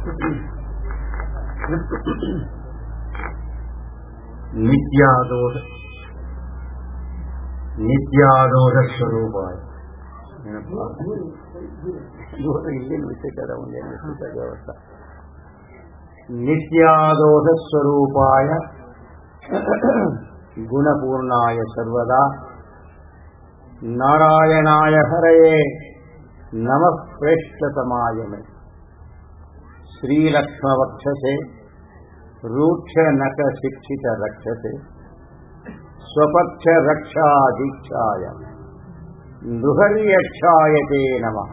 ನಿತ್ಯಾದೋಷ ನಿತ್ಯಾದೋಷ ಸ್ವರೂಪ ಇಲ್ಲೇನು ವಿಶೇಷ ಒಂದೇನು ವಿಶೇಷ ವ್ಯವಸ್ಥೆ ನಿತ್ಯಾದೋಷ ಸ್ವರೂಪಾಯ ಗುಣಪೂರ್ಣಾಯ ಸರ್ವದಾ ನಾರಾಯಣಾಯ ಹರಯೇ ನಮಃ ಪ್ರೇಷ್ಠತಮಾಯ ಮೇ ಶ್ರೀಲಕ್ಷ್ಮವಕ್ಷಸೆ ರೂಕ್ಷ ನಖ ಶಿಕ್ಷಿತ ರಕ್ಷಸೆ ಸ್ವಪಕ್ಷ ರಕ್ಷಾ ದೀಕ್ಷಾಯ ನೃಹರ್ಯಕ್ಷಾಯತೆ ನಮಃ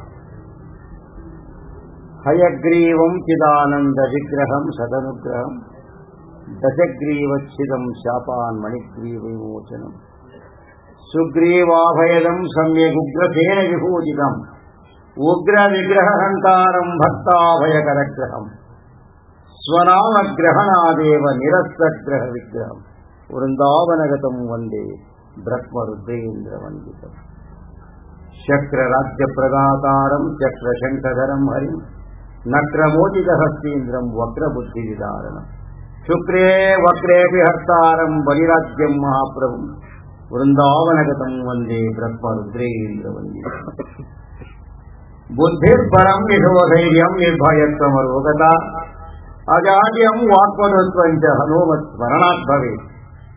ಹಯಗ್ರೀವಂ ಚಿದಾನಂದ ವಿಗ್ರಹಂ ಸದನುಗ್ರಹಂ ದಶಗ್ರೀವಚ್ಛಿದಂ ಶಾಪಾನ್ ಮಣಿಗ್ರೀವ ವಿಮೋಚನಂ ಸುಗ್ರೀವಾಭಯದಂ ಸಮ್ಯಗುಗ್ರಸೇನ ವಿಭೂಜಿತಂ ಉಗ್ರ ವಿಗ್ರಹ ಹಂತಾರಂ ಭಕ್ತಾಭಯಕರಗ್ರಹಂ ಸ್ವನಾಮಗ್ರಹಣಾದೇವ ನಿರಸ್ತಗ್ರಹ ವಿಗ್ರಹಂ ವೃಂದಾವನಗತಂ ವಂದೇ ಬ್ರಹ್ಮರುದ್ರೇಂದ್ರ ವಂದಿತಂ ಶಕ್ರರಾಜ್ಯ ಪ್ರದಾತಾರಂ ಚಕ್ರಶಂಕಧರಂ ಹರಿಂ ನಕ್ರಮೋಚಿತ ಹಸ್ತೀಂದ್ರಂ ವಕ್ರಬುದ್ಧಿವಿದಾರಣಂ ಶುಕ್ರೇ ವಕ್ರೇಪಿ ಹರ್ತಾರಂ ಬಲಿರಾಜ್ಯಂ ಮಹಾಪ್ರಭುಂ ವೃಂದಾವನಗತಂ ವಂದೇ ಬ್ರಹ್ಮರುದ್ರೇಂದ್ರ ವಂದಿತಂ ಬುದ್ಧಿರ್ಪರಂ ನಿಧೋಧೈರ್ಯಂ ನಿರ್ಭಯತ್ವಮರೋಗತ ಅಜಾಡ್ಯಂ ವಾಕ್ಪದತ್ವಂಚ ಹನುಮತ್ ಸ್ಮರಣಾತ್ ಭವೇತ್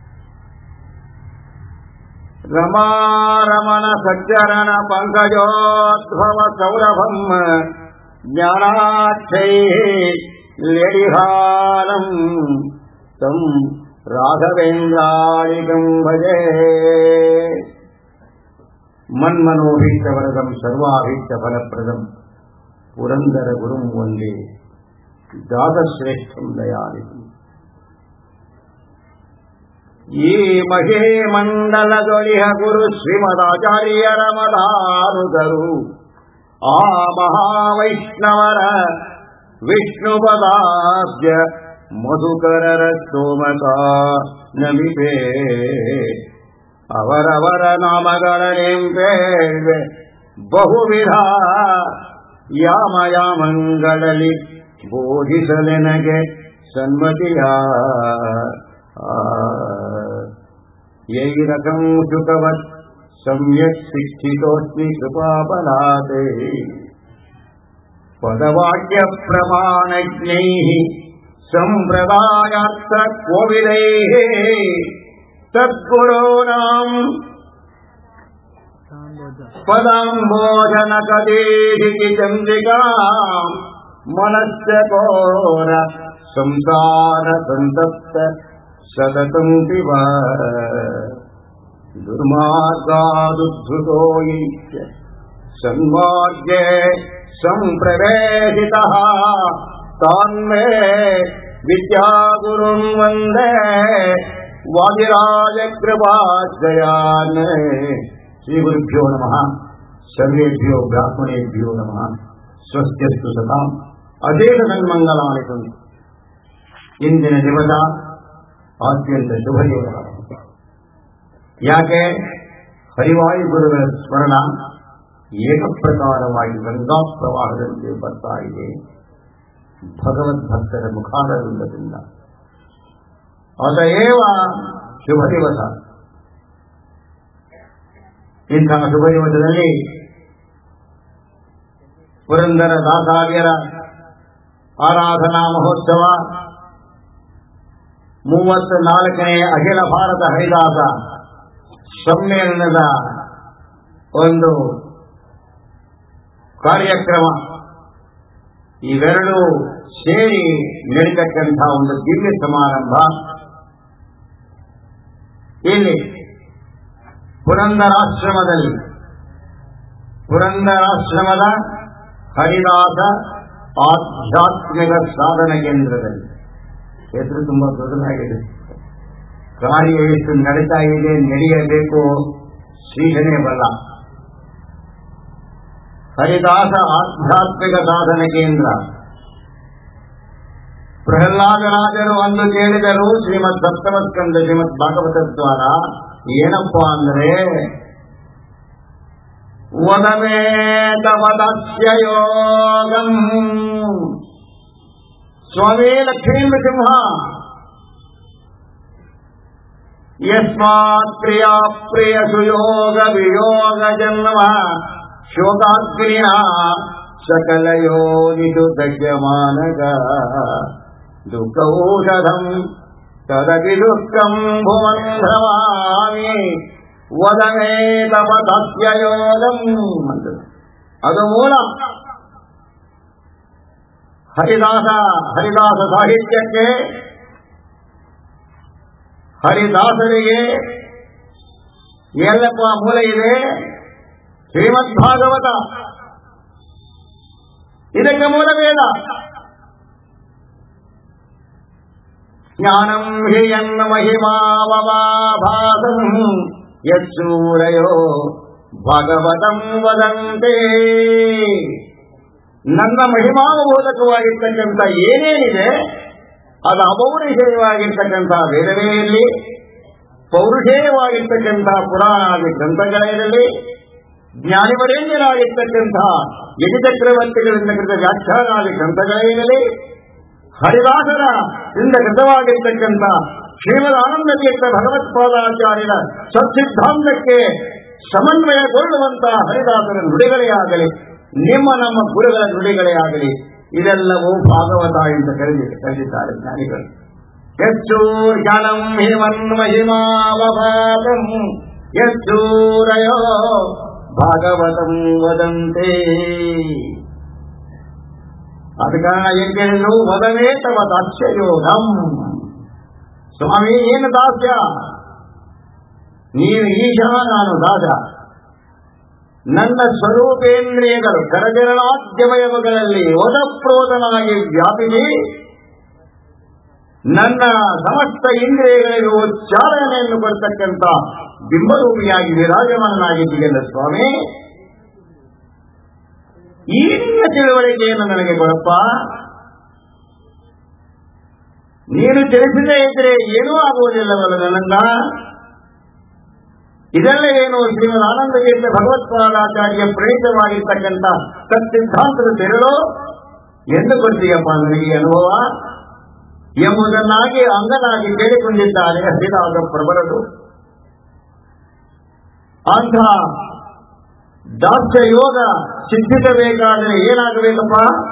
ರಮಾರಮಣ ಸಜ್ಜರಣ ಪಂಕಜೋದ್ಭವ ಸೌರಭಂ ಜ್ಞಾನಾಕ್ಷೈ ಲೇಡಿಹಾಲಂ ತಂ ರಾಘವೇಂದ್ರಾಳಿಕಂ ಭಜೆ ಮನ್ಮನೋಭೀಷ್ಟವರದಂ ಸರ್ವಾಭೀಷ್ಟ ಫಲಪ್ರದಂ ಪುರಂದರ ಗುರುಂ ವಂದೇ ದಾಸಶ್ರೇಷ್ಠಂ ದಯಾನಿಧಿ ಈ ಮಹೇ ಮಂಡಲದೊಳಿಹ ಗುರು ಶ್ರೀಮದಾಚಾರ್ಯರ ಮದಾನುಗರು ಆ ಮಹಾವೈಷ್ಣವರ ವಿಷ್ಣು ಪದಾಬ್ಜ ಮಧುಕರರ ಸೋಮಕ ನಮಿಪೇ ಅವರವರ ನಾಮಗಳ ನೆಂಪೇಳ್ವೆ ಬಹುವಿಧ ಯಾಮ ಯಾಮಂಗಳಲ್ಲಿ ಬೋಧಿಸಲೆನಗೆ ಸನ್ಮತಿಯ ಯೈರಕಂ ಸುಖವತ್ ಸಮ್ಯಕ್ ಶಿಕ್ಷಿತೋಸ್ಮಿ ಕೃಪಾಬಲಾತೆ ಪದವಾಕ್ಯ ಪ್ರಮಾಣಜ್ಞೈ ಸಂಪ್ರದಾಯಾರ್ಥ ಕೋವಿಲೈ ತದ್ಗುರೋಣಾಂ ಪದಾಂಬೋಧನ ಕದೇಶಿ ಚಂದ್ರಿಕಾ ಮನಸ್ಸ ಕೋರ ಸಂಸಾರ ಸಂತಪ್ತ ಸತತಂ ಪಿವ ದುರ್ಮಾರ್ಗಾದುದ್ಧೃತೋ ಈಶ್ಯ ಸನ್ಮಾರ್ಗೇ ಸಂಪ್ರವೇಶಿತಃ ತಾನ್ಮೇ ವಿದ್ಯಾಗುರುನ್ ವಂದೇ ವಾದಿರಾಜ ಕೃಪಾಶ್ರಯಾನ್ ಶ್ರೀ ಗುರುಭ್ಯೋ ನಮಃ ಸರ್ವೇಭ್ಯೋ ಬ್ರಾಹ್ಮಣೇಭ್ಯೋ ನಮಃ ಸ್ವಸ್ತ್ಯಸ್ತು ಸತಾಂ ಅದೇಕ ಸನ್ಮಂಗಲಾನಿ ಸಂತು ಇಂದಿನ ದಿವಸ ಅತ್ಯಂತ ಶುಭ ದಿವಸ ಯಾಕೆ ಹರಿವಾಯು ಗುರುಗಳ ಸ್ಮರಣ ಏಕಪ್ರಕಾರವಾಗಿ ಗಂಗಾ ಪ್ರವಾಹದಂತೆ ಬರ್ತಾ ಇದೆ ಭಗವದ್ಭಕ್ತರ ಮುಖಾರವಿಲ್ಲದಿಂದ ಅತಏವ ಶುಭ ದಿವಸ ಇಂತಹ ಶುಭ ದಿವಸದಲ್ಲಿ ಪುರಂದರ ದಾಸಾರ್ಯರ ಆರಾಧನಾ ಮಹೋತ್ಸವ ಮೂವತ್ತ ನಾಲ್ಕನೇ ಅಖಿಲ ಭಾರತ ಹರಿದಾಸ ಸಮ್ಮೇಳನದ ಒಂದು ಕಾರ್ಯಕ್ರಮ ಇವೆರಡು ಸೇರಿ ನಡೀತಕ್ಕಂಥ ಒಂದು ದಿವ್ಯ ಸಮಾರಂಭ ಇಲ್ಲಿ ಪುರಂದರಾಶ್ರಮದಲ್ಲಿ ಪುರಂದರಾಶ್ರಮದ ಹರಿದಾಸ ಆಧ್ಯಾತ್ಮಿಕ ಸಾಧನ ಕೇಂದ್ರದಲ್ಲಿ ಹೆಸರು ತುಂಬಾ ದೊಡ್ಡದಾಗಿದೆ ಕಾರ್ಯ ಎಷ್ಟು ನಡೀತಾ ಇದೆ ನಡೆಯಬೇಕು ಶ್ರೀಧನೇ ಬಲ್ಲ ಹರಿದಾಸ ಆಧ್ಯಾತ್ಮಿಕ ಸಾಧನ ಕೇಂದ್ರ ಪ್ರಹ್ಲಾದರಾಜರು ಅಂದು ಕೇಳಿದರು ಶ್ರೀಮದ್ ಸಪ್ತಮಸ್ಕಂದ ಶ್ರೀಮದ್ ಭಾಗವತ ದ್ವಾರ ಏನಪ್ಪಾ ಅಂದ್ರೆ ವದಮೇತವದಸ್ಯ ಯೋಗಂ ಸ್ವಾಮಿ ಲಕ್ಷ್ಮೀ ನೃಸಿಂಹ ಯಸ್ಮಾತ್ ಪ್ರಿಯ ಪ್ರಿಯ ಸುಯೋಗ ವಿಯೋಗ ಜನ್ಮ ಶೋಕಾಗ್ನಿನ ಸಕಲ ಯೋನಿಷು ದಗ್ಯಮಾನಗ ದುಃಖೌಷಧಂ ತದಪಿ ದುಃಖಂ ಭುವಂಧವಾಮಿ ವದಮೇ ತಪತಸ್ಯಯೋಗಂ ಅಂತ ಅದು ಮೂಲ ಹರಿದಾಸ ಹರಿದಾಸ ಸಾಹಿತ್ಯಕ್ಕೆ ಹರಿದಾಸರಿಗೆ ಎಲ್ಲಪ್ಪ ಮೂಲ ಇದೆ ಶ್ರೀಮದ್ ಭಾಗವತ ಇದಕ್ಕೆ ಮೂಲ ವೇದ ಜ್ಞಾನಂ ಹಿರಿಯನ್ನ ಮಹಿಮಾವಭಾಸಂ ಯಚ್ಚೂರಯೋ ಭಗವತಂ ವದಂತೆ ನನ್ನ ಮಹಿಮಾಬೋಧಕವಾಗಿರ್ತಕ್ಕಂಥ ಏನೇನಿದೆ ಅದು ಅಪೌರುಷೇಯವಾಗಿರ್ತಕ್ಕಂಥ ವೇದವೇ ಇರಲಿ ಪೌರುಷೇಯವಾಗಿರ್ತಕ್ಕಂಥ ಪುರಾಣಾದಿ ಗ್ರಂಥಗಳಿರಲಿ ಜ್ಞಾನಿವರೇಣ್ಯರಾಗಿರ್ತಕ್ಕಂಥ ಯಜಚಕ್ರವರ್ತಿಗಳಿಂದ ಕೃತ ವ್ಯಾಖ್ಯಾನಾದಿ ಗ್ರಂಥಗಳೇ ಹರಿದಾಸರ ಇಂದ ಕೃತವಾಗಿರ್ತಕ್ಕಂಥ ಶ್ರೀಮದ್ ಆನಂದ ತೀರ್ಥ ಭಗವತ್ಪಾದಾಚಾರ್ಯರ ಸತ್ಸಿದ್ಧಾಂತಕ್ಕೆ ಸಮನ್ವಯಗೊಳ್ಳುವಂತ ಹರಿದಾಸರ ನುಡಿಗಳೇ ಆಗಲಿ ನಿಮ್ಮ ನಮ್ಮ ಗುರುಗಳ ನುಡಿಗಳೇ ಆಗಲಿ ಇದೆಲ್ಲವೂ ಭಾಗವತ ಎಂದು ಕರೆದಿ ಕರೆದಿದ್ದಾರೆ ಜ್ಞಾನಿಗಳು ಹೆಚ್ಚು ಜ್ಞಾನಂ ಹಿಮನ್ಮಹಿಮಾವಭಾತಂ ಹೆಚ್ಚೂರಯೋ ಭಾಗವತಂ ವದಂತೆ ಅದ ಕಾರಣ ಏನ್ ಕೇಳಿದ್ರು ವದವೇ ತವ ದಾಸ್ಯಯೋಗಂ ಸ್ವಾಮಿ ಏನು ದಾಸ್ಯ ನೀನು ಈಶ ನಾನು ದಾಸ ನನ್ನ ಸ್ವರೂಪೇಂದ್ರಿಯಗಳು ಕರಜರಣಾದ್ಯವಯವಗಳಲ್ಲಿ ಓದಪ್ರೋದನಾಗಿ ವ್ಯಾಪಿಸಿ ನನ್ನ ಸಮಸ್ತ ಇಂದ್ರಿಯಗಳಿಗೂ ಚಾಲನೆಯನ್ನು ಕೊಡ್ತಕ್ಕಂಥ ಬಿಂಬರೂಪಿಯಾಗಿ ವಿರಾಜಮಾನನಾಗಿದ್ದೀಯಲ್ಲ ಸ್ವಾಮಿ ಈ ನಿನ್ನ ತಿಳುವಳಿಕೆಯನ್ನು ನನಗೆ ಕೊಡಪ್ಪ ನೀನು ತಿಳಿಸದೇ ಇದ್ರೆ ಏನೂ ಆಗುವುದಿಲ್ಲವಲ್ಲ ನನ್ನಿಂದ ಇದೆಲ್ಲ ಏನು ಶ್ರೀಮದ್ ಆನಂದಗೀರ್ತ ಭಗವತ್ಪಾದಾಚಾರ್ಯ ಪ್ರೇರಿತವಾಗಿರ್ತಕ್ಕಂಥ ಸತ್ಸಿದ್ಧಾಂತದ ತೆರಳು ಎಂದು ಕೊಡ್ತೀಯಪ್ಪ ನನಗೆ ಅನುಭವ ಎಂಬುದನ್ನಾಗಿ ಅಂಗನಾಗಿ ಕೇಳಿಕೊಂಡಿದ್ದಾರೆ ಹರಿದಾಸ ಪ್ರಬಲರು ಅಂಥ ದಾಸ್ಯ ಯೋಗ ಸಿದ್ಧಿಸಬೇಕಾದರೆ ಏನಾಗಬೇಕಪ್ಪ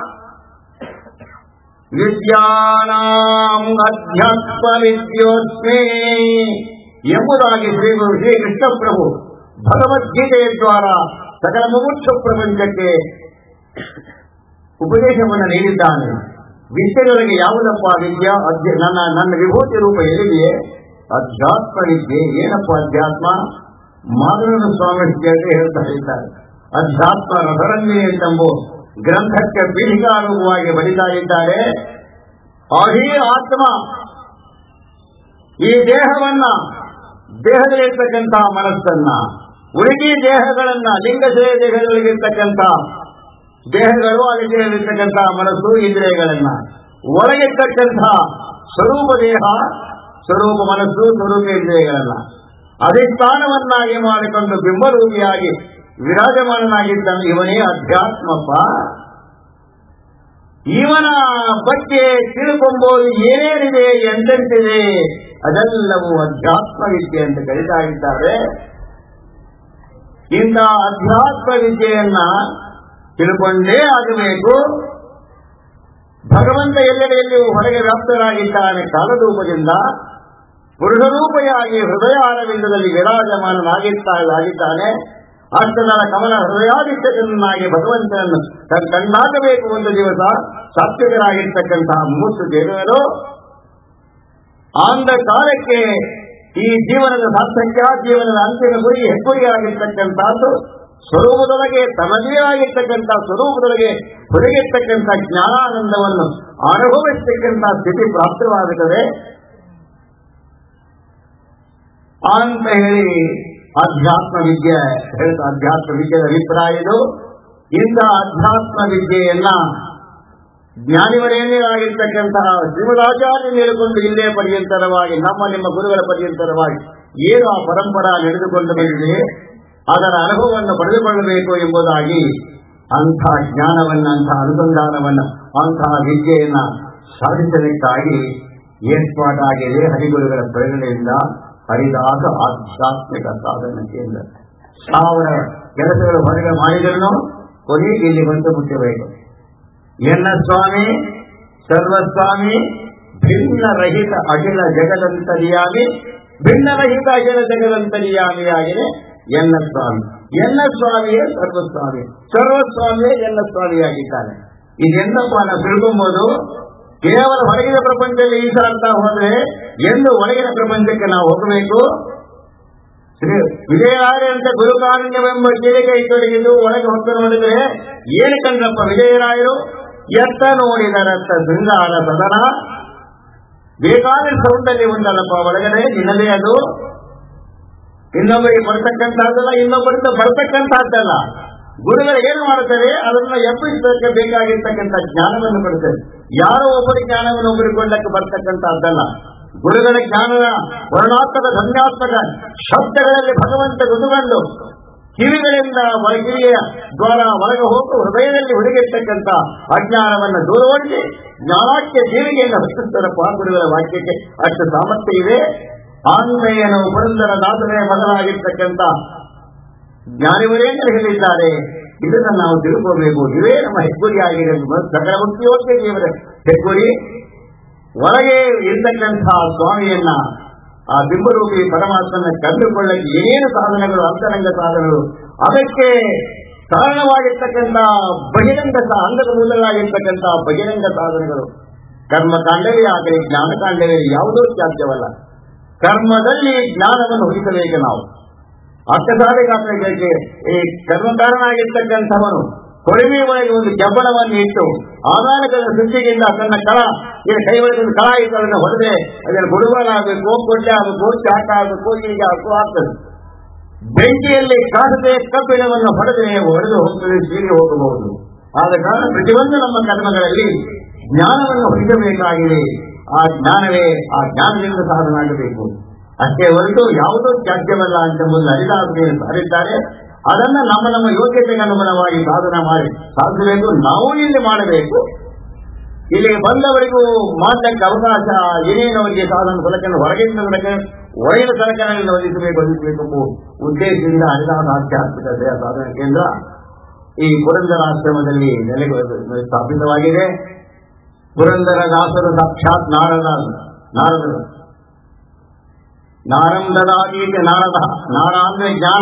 ವಿದ್ಯಾನಾಂ ಅಧ್ಯಾತ್ಮ ವಿದ್ಯೋಸ್ಮೇ ಎಂಬುದಾಗಿ ಶ್ರೀ ಶ್ರೀ ಕೃಷ್ಣ ಪ್ರಭು ಭಗವದ್ಗೀತೆಯ ದ್ವಾರ ಸಕಲ ಮುಮುಕ್ಷ ಪ್ರಪಂಚಕ್ಕೆ ಉಪದೇಶವನ್ನು ನೀಡಿದ್ದಾನೆ ವಿದ್ಯೆಗಳಿಗೆ ಯಾವುದಪ್ಪ ವಿದ್ಯಾ ಅಧ್ಯ ನನ್ನ ನನ್ನ ವಿಭೂತಿ ರೂಪ ಎಲ್ಲಿದೆಯೇ ಅಧ್ಯಾತ್ಮ ವಿದ್ಯೆ ಏನಪ್ಪ ಅಧ್ಯಾತ್ಮ ಮಾಧವನ ಸ್ವಾಮಿ ಕೇಳಿ ಹೇಳ್ತಾ ಇದ್ದಾರೆ ಅಧ್ಯಾತ್ಮ ರಸರಂಜನೆ ಎಂಬ ಗ್ರಂಥಕ್ಕೆ ಪೀಠಿಕಾರೂಪವಾಗಿ ಬರಿತಾ ಇದ್ದಾರೆ ಅಹಿ ಆತ್ಮ ಈ ದೇಹವನ್ನ ದೇಹದಲ್ಲಿರ್ತಕ್ಕಂಥ ಮನಸ್ಸನ್ನ ಉಳಿದಿ ದೇಹಗಳನ್ನ ಲಿಂಗಶಯ ದೇಹದಲ್ಲಿರ್ತಕ್ಕಂಥ ದೇಹಗಳು ಅದಕ್ಕಿರತಕ್ಕಂಥ ಮನಸ್ಸು ಇಂದ್ರಿಯಗಳನ್ನ ಒಳಗಿರ್ತಕ್ಕಂಥ ಸ್ವರೂಪ ದೇಹ ಸ್ವರೂಪ ಮನಸ್ಸು ಸ್ವರೂಪ ಇಂದ್ರಿಯಗಳನ್ನ ಅಧಿಷ್ಠಾನವನ್ನಾಗಿ ಮಾಡಿಕೊಂಡು ಬಿಂಬರೂಪಿಯಾಗಿ ವಿರಾಜಮಾನನಾಗಿದ್ದಾನೆ ಇವನೇ ಅಧ್ಯಾತ್ಮಪ್ಪ ಇವನ ಬಗ್ಗೆ ತಿಳ್ಕೊಂಬೋದು ಏನೇನಿದೆ ಎಂತೆಂತಿದೆ ಅದೆಲ್ಲವೂ ಅಧ್ಯಾತ್ಮ ವಿದ್ಯೆ ಅಂತ ಕರೀತಾ ಇದ್ದಾರೆ ಇಂಥ ಅಧ್ಯಾತ್ಮ ವಿದ್ಯೆಯನ್ನ ತಿಳ್ಕೊಂಡೇ ಆಗಬೇಕು ಭಗವಂತ ಎಲ್ಲೆಡೆಯಲ್ಲಿಯೂ ಹೊರಗೆ ವ್ಯಾಪ್ತರಾಗಿದ್ದಾನೆ ಕಾಲರೂಪದಿಂದ ಪುರುಷರೂಪಯಾಗಿ ಹೃದಯ ಅರವಿಂದದಲ್ಲಿ ವಿರಾಜಮಾನನಾಗಿದ್ದಾನೆ ಅಷ್ಟದರ ಕಮಲ ಹೃದಯಾದಿತ್ಯನಾಗಿ ಭಗವಂತನನ್ನು ಕಂಡಾಗಬೇಕು ಒಂದು ದಿವಸ ಸಾತ್ವಿಕರಾಗಿರ್ತಕ್ಕಂತಹ ಮೂರ್ತಿ ದೇವರು ಆಂದ ಕಾಲಕ್ಕೆ ಈ ಜೀವನದ ಸಾರ್ಥಕ್ಯ ಜೀವನದ ಅಂತಿಮ ಗುರಿ ಹೆಗ್ಗುರಿಯಾಗಿರ್ತಕ್ಕಂಥದ್ದು ಸ್ವರೂಪದೊಳಗೆ ತನ್ನದೇ ಆಗಿರ್ತಕ್ಕಂಥ ಸ್ವರೂಪದೊಳಗೆ ಹೊರಗಿರ್ತಕ್ಕಂಥ ಜ್ಞಾನಾನಂದವನ್ನು ಅನುಭವಿಸ್ತಕ್ಕಂಥ ಸ್ಥಿತಿ ಪ್ರಾಪ್ತವಾಗುತ್ತದೆ ಅಂತ ಹೇಳಿ ಅಧ್ಯಾತ್ಮ ವಿದ್ಯೆ ಹೇಳಿದ ಅಧ್ಯಾತ್ಮ ವಿದ್ಯೆಯ ಅಭಿಪ್ರಾಯ ಇದು ಇಂಥ ಅಧ್ಯಾತ್ಮ ವಿದ್ಯೆಯನ್ನ ಜ್ಞಾನಿವರೇನಿಯಾಗಿರ್ತಕ್ಕಂತಹ ಶ್ರೀಮದಾಚಾರ್ಯ ಹೇಳಿಕೊಂಡು ಇಲ್ಲೇ ಪರ್ಯಂತರವಾಗಿ ನಮ್ಮ ನಿಮ್ಮ ಗುರುಗಳ ಪರ್ಯಂತರವಾಗಿ ಏನು ಆ ಪರಂಪರಾ ನಡೆದುಕೊಂಡು ಬಂದಿದೆ ಅದರ ಅನುಭವವನ್ನು ಪಡೆದುಕೊಳ್ಳಬೇಕು ಎಂಬುದಾಗಿ ಅಂಥ ಜ್ಞಾನವನ್ನ ಅಂಥ ಅನುಸಂಧಾನವನ್ನ ಅಂತಹ ವಿದ್ಯೆಯನ್ನ ಸಾಧಿಸಲಿಕ್ಕಾಗಿ ಏರ್ಪಾಟಾಗಿದೆ ಹರಿಗುರುಗಳ ಪ್ರೇರಣೆಯಿಂದ ಹರಿದಾಸ ಆಧ್ಯಾತ್ಮಿಕ ಸಾಧನ ಕೇಂದ್ರ ಸಾವಿರ ಕೆಲಸಗಳು ಹೊರಗೆ ಮಾಡಿದ್ರು ಕೊನೆಗೆ ಇಲ್ಲಿ ಬಂದು ಮುಟ್ಟಬೇಕು ಎನ್ನ ಸ್ವಾಮಿ ಸರ್ವಸ್ವಾಮಿ ಭಿನ್ನ ರಹಿತ ಅಖಿಲ ಜಗದಂತರಿಯಾಗಿ ಭಿನ್ನ ರಹಿತ ಅಖಿಲ ಜಗದಂತರಿಯಾಗಿಯಾಗಿದೆ ಎನ್ನ ಸ್ವಾಮಿ ಎನ್ನ ಸ್ವಾಮಿಯೇ ಸರ್ವಸ್ವಾಮಿ ಸರ್ವಸ್ವಾಮಿಯೇ ಎನ್ನ ಸ್ವಾಮಿಯಾಗಿದ್ದಾನೆ ಇದೆಂದಪ್ಪ ನಾವು ತಿಳ್ಕೊಂಬೋದು ಕೇವಲ ಹೊರಗಿನ ಪ್ರಪಂಚದಲ್ಲಿ ಈಸಾಡ್ತಾ ಹೋದ್ರೆ ಎಂದು ಒಳಗಿನ ಪ್ರಪಂಚಕ್ಕೆ ನಾವು ಹೋಗಬೇಕು ಶ್ರೀ ವಿಜಯರಾಯರಂತೆ ಗುರುಕಾರುಣ್ಯವೆಂಬ ಜೀರಿಗೆ ತೊಡಗಿದ್ದು ಒಳಗೆ ಹೊತ್ತು ನೋಡಿದರೆ ಏನು ಕಂಡ್ರಪ್ಪ ವಿಜಯರಾಯರು ಎತ್ತ ನೋಡಿದರತ್ತ ಶೃಂಗಾರ ಸದನ ಬೇಕಾದ ಸೌಂದರ್ಯ ಉಂಟಲ್ಲಪ್ಪ ಒಳಗಡೆ ನಿನ್ನದೇ ಅದು ಇನ್ನೊಬ್ಬರಿಗೆ ಬರ್ತಕ್ಕಂಥದ್ದಲ್ಲ ಇನ್ನೊಬ್ಬರಿಂದ ಬರ್ತಕ್ಕಂಥದ್ದಲ್ಲ ಗುರುಗಳು ಏನು ಮಾಡುತ್ತಾರೆ ಅದನ್ನ ಎಬ್ಬಿಸಕ್ಕೆ ಬೇಕಾಗಿರ್ತಕ್ಕಂಥ ಜ್ಞಾನವನ್ನು ಕೊಡುತ್ತಾರೆ ಯಾರೋ ಒಬ್ಬರ ಜ್ಞಾನವನ್ನು ಒಬ್ಬರಿಗೆ ಕೊಡಲಿಕ್ಕೆ ಬರ್ತಕ್ಕಂಥದ್ದಲ್ಲ ಗುರುಗಳ ಜ್ಞಾನದ ವರ್ಣಾತ್ಮಕ ಧನ್ಯಾತ್ಮಕ ಶಬ್ದಗಳಲ್ಲಿ ಭಗವಂತ ಗುರುಗಳು ಕಿವಿಗಳಿಂದ ಕಿವಿಯ ದ್ವಾರ ಹೊರಗೆ ಹೋಗು ಹೃದಯದಲ್ಲಿ ಹುಡುಗಿರ್ತಕ್ಕಂಥ ಅಜ್ಞಾನವನ್ನು ದೂರಗೊಳಿಸಿ ಜ್ಞಾನಾಖ್ಯ ಜೀವಿಗೆಯನ್ನು ಹಚ್ಚಿಸ್ತಾರಪ್ಪ ಗುರುಗಳ ವಾಕ್ಯಕ್ಕೆ ಅಷ್ಟು ಸಾಮರ್ಥ್ಯ ಇದೆ ಆಂಗ್ಲೇಯನು ಪುರಂದರ ದಾಸರೇ ಮೊದಲಾಗಿರ್ತಕ್ಕಂಥ ಜ್ಞಾನಿವರೇಂದ್ರ ಹೇಳಿದ್ದಾರೆ ಇದನ್ನು ನಾವು ತಿಳ್ಕೋಬೇಕು ಇವೇ ನಮ್ಮ ಹೆಗ್ಗುರಿ ಆಗಿದೆ ಸಕಲ ಮುಖ್ಯೋಕ್ಕೆ ದೇವರ ಹೆಗ್ಗುರಿ ಒಳಗೆ ಇರ್ತಕ್ಕಂಥ ಸ್ವಾಮಿಯನ್ನ ಆ ಬಿಂಬರೂಪಿ ಪರಮಾತ್ಮನ ಕಂಡುಕೊಳ್ಳಕ್ಕೆ ಏನೇನು ಸಾಧನಗಳು ಅಂತರಂಗ ಸಾಧನಗಳು ಅದಕ್ಕೆ ಕಾರಣವಾಗಿರ್ತಕ್ಕಂಥ ಬಹಿರಂಗ ಅಂಗದ ಮೂಲವಾಗಿರ್ತಕ್ಕಂಥ ಬಹಿರಂಗ ಸಾಧನಗಳು ಕರ್ಮಕಾಂಡವೇ ಆಗಲಿ ಜ್ಞಾನಕಾಂಡವೇ ಯಾವುದೋ ಸಾಧ್ಯವಲ್ಲ ಕರ್ಮದಲ್ಲಿ ಜ್ಞಾನವನ್ನು ಹುಡುಕಬೇಕು ನಾವು ಅರ್ಥಸಾಧಕ ಈ ಕರ್ಮಕಾರನಾಗಿರ್ತಕ್ಕಂಥವನು ಕೊಳವೆ ಒಳಗೆ ಒಂದು ಜಬ್ಬಣವನ್ನು ಇಟ್ಟು ಆದಾನಗಳ ಸೃಷ್ಟಿಗಿಂತ ತನ್ನ ಕಳ ಈ ಕೈ ಒಳಗೆ ಒಂದು ಕಳ ಇಟ್ಟು ಅದನ್ನು ಹೊಡೆದೆ ಅದನ್ನು ಗುಡುವನಾಗಬೇಕು ಕೊಡ್ಲೆ ಆಗಬೇಕು ಚಾಟ ಆಗಬೇಕು ಈಗ ಹಾಕು ಆಗ್ತದೆ ಬೆಂಕಿಯಲ್ಲಿ ಕಾಸದೆ ಕಬ್ಬಿಣವನ್ನು ಹೊಡೆದೆ ಹೊಡೆದು ಹೋಗ್ತದೆ ಸೀರಿ ಹೋಗಬಹುದು ಆದ ಕಾರಣ ಪ್ರತಿಯೊಂದು ನಮ್ಮ ಕರ್ಮಗಳಲ್ಲಿ ಜ್ಞಾನವನ್ನು ಹುಡುಕಬೇಕಾಗಿದೆ ಆ ಜ್ಞಾನವೇ ಆ ಜ್ಞಾನದಿಂದ ಸಾಧನಾಗಬೇಕು ಅಷ್ಟೇ ಹೊರತು ಯಾವುದೋ ತ್ಯಾಜ್ಯವಲ್ಲ ಅಂತ ಮುಂದೆ ಹರಿದಾಸರು ಸಾರಿದ್ದಾರೆ ಅದನ್ನ ನಮ್ಮ ನಮ್ಮ ಯೋಗ್ಯತೆಗೆ ಅನುಗುಣವಾಗಿ ಸಾಧನ ಮಾಡಿ ಸಾಧಿಸಬೇಕು ನಾವು ಇಲ್ಲಿ ಮಾಡಬೇಕು ಇಲ್ಲಿ ಬಂದವರಿಗೂ ಮಾಡಲಿಕ್ಕೆ ಅವಕಾಶ ಏನೇನವರಿಗೆ ಸಾಧನ ಸಲಕನ್ನು ಹೊರಗಿನ ಸಲಕ ಒಳಗಿನ ಸಲಕರಣೆಯನ್ನು ಒದಗಿಸಬೇಕು ಒದಗಿಸಬೇಕು ಉದ್ದೇಶದಿಂದ ಹರಿದಾಸ ಆಧ್ಯಾತ್ಮಿಕ ದಯ ಸಾಧನ ಕೇಂದ್ರ ಈ ಪುರಂದರಾಶ್ರಮದಲ್ಲಿ ನೆಲೆ ಸ್ಥಾಪಿತವಾಗಿದೆ ಪುರಂದರ ದಾಸರು ಸಾಕ್ಷಾತ್ ನಾರದ ನಾರದರು ನಾರಂದದಾಗೀತೆ ನಾರದ ನಾರ ಅಂದ್ರೆ ಜ್ಞಾನ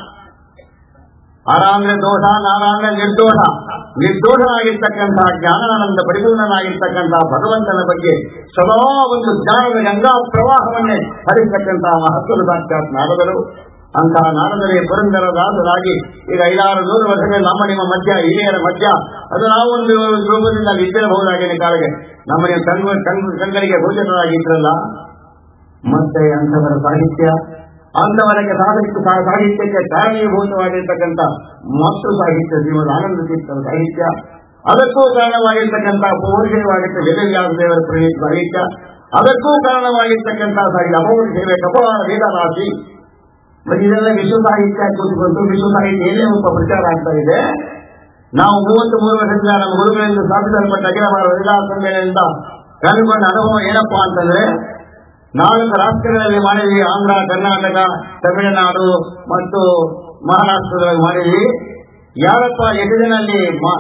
ಅರ ಅಂದ್ರೆ ದೋಷ ನಾರ ಅಂದ್ರೆ ನಿರ್ದೋಷ ನಿರ್ದೋಷನಾಗಿರ್ತಕ್ಕಂಥ ಜ್ಞಾನಾನಂದ ಪರಿಪೂರ್ಣನಾಗಿರ್ತಕ್ಕಂಥ ಭಗವಂತನ ಬಗ್ಗೆ ಸದಾ ಒಂದು ಜ್ಞಾನದ ಗಂಗಾ ಪ್ರವಾಹವನ್ನೇ ಹರಿಸತಕ್ಕಂತಹ ಮಹತ್ವದ ಸಾಕ್ಷಾತ್ ನಾರದರು ಅಂತಹ ನಾರದರೇ ಪುರಂದರ ದಾಸರಾಗಿ ಈಗ ಐದಾರು ನೂರು ವರ್ಷಗಳ ನಮ್ಮ ನಿಮ್ಮ ಮಧ್ಯ ಹಿರಿಯರ ಮಧ್ಯ ಅದು ನಾವು ಒಂದು ರೂಪದಿಂದ ಇದ್ದಿರಬಹುದಾಗಿದೆ ಕಾಲಕ್ಕೆ ನಮ್ಮ ಕಣ್ಣು ಕಣ್ಣು ಕಣ್ಗಳಿಗೆ ಗೋಚರರಾಗಿದ್ರಲ್ಲ ಮತ್ತೆ ಅಂಥವರ ಸಾಹಿತ್ಯ ಅಂಥವರಿಗೆ ಸಾಹಿತ್ಯ ಸಾಹಿತ್ಯಕ್ಕೆ ಕಾರಣೀಭೂತವಾಗಿರ್ತಕ್ಕಂಥ ಮಾತೃ ಸಾಹಿತ್ಯ ಶ್ರೀಮದ್ ಆನಂದ ತೀರ್ಥರ ಸಾಹಿತ್ಯ ಅದಕ್ಕೂ ಕಾರಣವಾಗಿರ್ತಕ್ಕಂಥ ಪೌರುಷವಾಗಿದ್ದ ವೇದವ್ಯಾಸ ದೇವರ ಪ್ರಣೀತ ಸಾಹಿತ್ಯ ಅದಕ್ಕೂ ಕಾರಣವಾಗಿರ್ತಕ್ಕಂಥ ಸಾಹಿತ್ಯ ಅಮೌಂಟ್ ಸೇವೆ ಕಪವಾರ ವೇದರಾಶಿ ಮತ್ತೆ ಇದೆಲ್ಲ ವಿಶ್ವ ಸಾಹಿತ್ಯ ಕೂತ್ಕೊಂಡು ವಿಶ್ವ ಸಾಹಿತ್ಯ ಎಲ್ಲೇ ಒಬ್ಬ ಪ್ರಚಾರ ಆಗ್ತಾ ಇದೆ ನಾವು ಮೂವತ್ತು ಮೂರು ವರ್ಷದಿಂದ ನಮ್ಮ ಗುರುಗಳಿಂದ ಸ್ಥಾಪಿಸಲ್ಪಟ್ಟ ಅಖಿಲ ಭಾರತ ವೇದಾಂತ ಸಮ್ಮೇಳನದಿಂದ ಕಂಡುಕೊಂಡ ಅನುಭವ ಏನಪ್ಪಾ ಅಂತಂದ್ರೆ ನಾಲ್ಕು ರಾಷ್ಟ್ರಗಳಲ್ಲಿ ಮಾಡಿದ್ವಿ ಆಂಧ್ರ ಕರ್ನಾಟಕ ತಮಿಳುನಾಡು ಮತ್ತು ಮಹಾರಾಷ್ಟ್ರದಲ್ಲಿ ಮಾಡಿದ್ವಿ ಯಾರಪ್ಪ ಎಷ್ಟು ಜನ ಅಲ್ಲಿ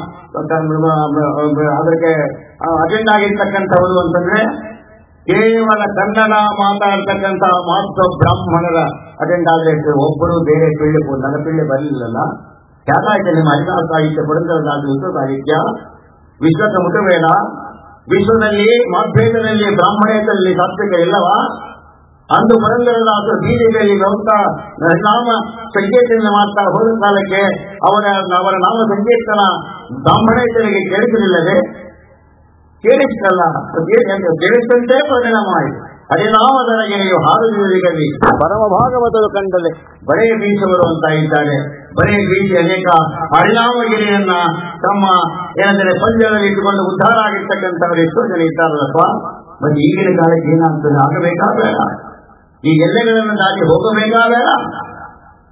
ಅದಕ್ಕೆ ಅಟೆಂಡ್ ಆಗಿರ್ತಕ್ಕಂಥವರು ಅಂತಂದ್ರೆ ಕೇವಲ ಕನ್ನಡ ಮಾತಾಡ್ತಕ್ಕಂಥ ಮಾತ್ರ ಬ್ರಾಹ್ಮಣರ ಅಟೆಂಡ್ ಆದ್ರೆ ಒಬ್ಬರು ಬೇರೆ ಪೀಳ್ಳೆ ನನ್ನ ಪೀಳ್ಳೆ ಬರಲಿಲ್ಲಲ್ಲ ಯಾಕಾಯ್ತು ನಿಮ್ಮ ಹರಿದಾಸ ಸಾಹಿತ್ಯ ಪುರಂದರದಾಸ ವಿಶ್ವ ಸಾಹಿತ್ಯ ವಿಶ್ವಕ್ಕೆ ಮುಟ್ಟಬೇಡ ವಿಶ್ವದಲ್ಲಿ ಮಾಧ್ವೇದದಲ್ಲಿ ಬ್ರಾಹ್ಮಣೇತರಲ್ಲಿ ಸಾತ್ವಿಕ ಇಲ್ಲವ ಅಂದು ಪುರಂದರದಾಸ ಬೀದಿಗಳಲ್ಲಿ ವ್ಯವಸ್ಥ ನಾಮ ಸಂಕೇತದಿಂದ ಮಾಡ್ತಾ ಹೋದ ಕಾಲಕ್ಕೆ ಅವರ ಅವರ ನಾಮ ಸಂಕೀರ್ತನ ಬ್ರಾಹ್ಮಣೇತರಿಗೆ ಕೇಳಿಸಲಿಲ್ಲದೆ ಕೇಳಿಸ್ತಲ್ಲ ಕೇಳಿಸಂತೆ ಪರಿಣಾಮ ಆಯಿತು ಹರಿನಾಮದೊಳಗೆ ನೀವು ಹಾರುವುದರಲ್ಲಿ ಪರಮ ಭಾಗವತರು ಕಂಡರೆ ಬರೆಯ ಬೀಸವರು ಅಂತ ಇದ್ದಾರೆ ಬರೆಯ ಬೀಸಿ ಅನೇಕ ಹರಿನಾಮಗಿರಿಯನ್ನ ತಮ್ಮ ಏನಂದರೆ ಪಂಜರಲ್ಲಿ ಇಟ್ಟುಕೊಂಡು ಉದ್ಧಾರ ಆಗಿರ್ತಕ್ಕಂಥವರು ಎಷ್ಟೋ ಜನ ಇದ್ದಾರಲ್ಲಪ್ಪ ಮತ್ತೆ ಈಗಿನ ಕಾಲಕ್ಕೆ ಏನಾಗ್ತದೆ ಆಗಬೇಕಾ ಬೇಡ ಈ ಎಲ್ಲೆಗಳನ್ನು ದಾಟಿ ಹೋಗಬೇಕಾ ಬೇಡ